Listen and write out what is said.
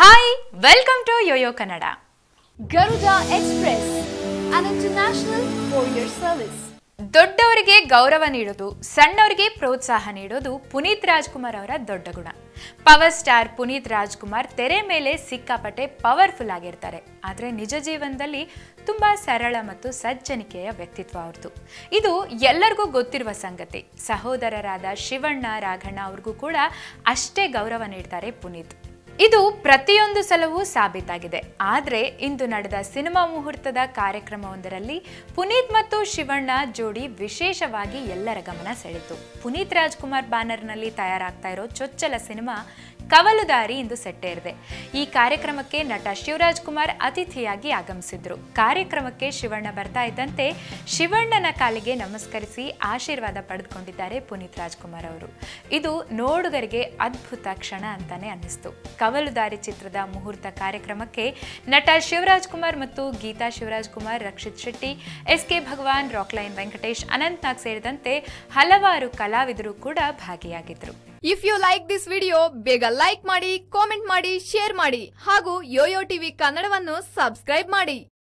Hi welcome to yoyo Kannada Garuda Express, an international courier service. ದೊಡ್ಡವರಿಗೆ ಗೌರವ ನೀಡೋದು ಸಣ್ಣವರಿಗೆ ಪ್ರೋತ್ಸಾಹ ನೀಡೋದು ಪುನೀತ್ ರಾಜ್ಕುಮಾರ್ ಅವರ ದೊಡ್ಡ ಗುಣ ಪವರ್ ಸ್ಟಾರ್ ಪುನೀತ್ ರಾಜ್ಕುಮಾರ್ ತೆರೆ ಮೇಲೆ ಸಿಕ್ಕಾಪಟ್ಟೆ ಪವರ್ಫುಲ್ ಆಗಿರ್ತಾರೆ ಆದರೆ ನಿಜ ಜೀವನದಲ್ಲಿ ತುಂಬಾ ಸರಳ ಮತ್ತು ಸಜ್ಜನಿಕೆಯ ವ್ಯಕ್ತಿತ್ವ ಅವ್ರದ್ದು ಇದು ಎಲ್ಲರಿಗೂ ಗೊತ್ತಿರುವ ಸಂಗತಿ ಸಹೋದರರಾದ ಶಿವಣ್ಣ ರಾಘಣ್ಣ ಅವ್ರಿಗೂ ಕೂಡ ಅಷ್ಟೇ ಗೌರವ ನೀಡ್ತಾರೆ ಪುನೀತ್ ಇದು ಪ್ರತಿಯೊಂದು ಸಲವೂ ಸಾಬೀತಾಗಿದೆ ಆದರೆ ಇಂದು ನಡೆದ ಸಿನಿಮಾ ಮುಹೂರ್ತದ ಕಾರ್ಯಕ್ರಮವೊಂದರಲ್ಲಿ ಪುನೀತ್ ಮತ್ತು ಶಿವಣ್ಣ ಜೋಡಿ ವಿಶೇಷವಾಗಿ ಎಲ್ಲರ ಗಮನ ಸೆಳೆಯಿತು ಪುನೀತ್ ರಾಜ್ಕುಮಾರ್ ಬ್ಯಾನರ್ನಲ್ಲಿ ತಯಾರಾಗ್ತಾ ಇರೋ ಚೊಚ್ಚಲ ಸಿನಿಮಾ ಕವಲುದಾರಿ ಇಂದು ಸೆಟ್ಟೇರಿದೆ ಈ ಕಾರ್ಯಕ್ರಮಕ್ಕೆ ನಟ ಶಿವರಾಜ್ ಕುಮಾರ್ ಅತಿಥಿಯಾಗಿ ಆಗಮಿಸಿದ್ರು ಕಾರ್ಯಕ್ರಮಕ್ಕೆ ಶಿವಣ್ಣ ಬರ್ತಾ ಇದ್ದಂತೆ ಶಿವಣ್ಣನ ಕಾಲಿಗೆ ನಮಸ್ಕರಿಸಿ ಆಶೀರ್ವಾದ ಪಡೆದುಕೊಂಡಿದ್ದಾರೆ ಪುನೀತ್ ರಾಜ್ಕುಮಾರ್ ಅವರು ಇದು ನೋಡುಗರಿಗೆ ಅದ್ಭುತ ಕ್ಷಣ ಅಂತಾನೆ ಅನ್ನಿಸ್ತು ಕವಲುದಾರಿ ಚಿತ್ರದ ಮುಹೂರ್ತ ಕಾರ್ಯಕ್ರಮಕ್ಕೆ ನಟ ಶಿವರಾಜ್ ಕುಮಾರ್ ಮತ್ತು Geetha Shivaraj Kumar Rakshit Shetty S K Bhagwan Rockline Venkatesh Anant Nag ಸೇರಿದಂತೆ ಹಲವಾರು ಕಲಾವಿದರು ಕೂಡ ಭಾಗಿಯಾಗಿದ್ರು if you like this video ಬೇಗ ಲೈಕ್ ಮಾಡಿ ಕಾಮೆಂಟ್ ಮಾಡಿ ಶೇರ್ ಮಾಡಿ ಹಾಗೂ ಯೋಯೋ ಟಿವಿ ಕನ್ನಡವನ್ನು ಸಬ್ಸ್ಕ್ರೈಬ್ ಮಾಡಿ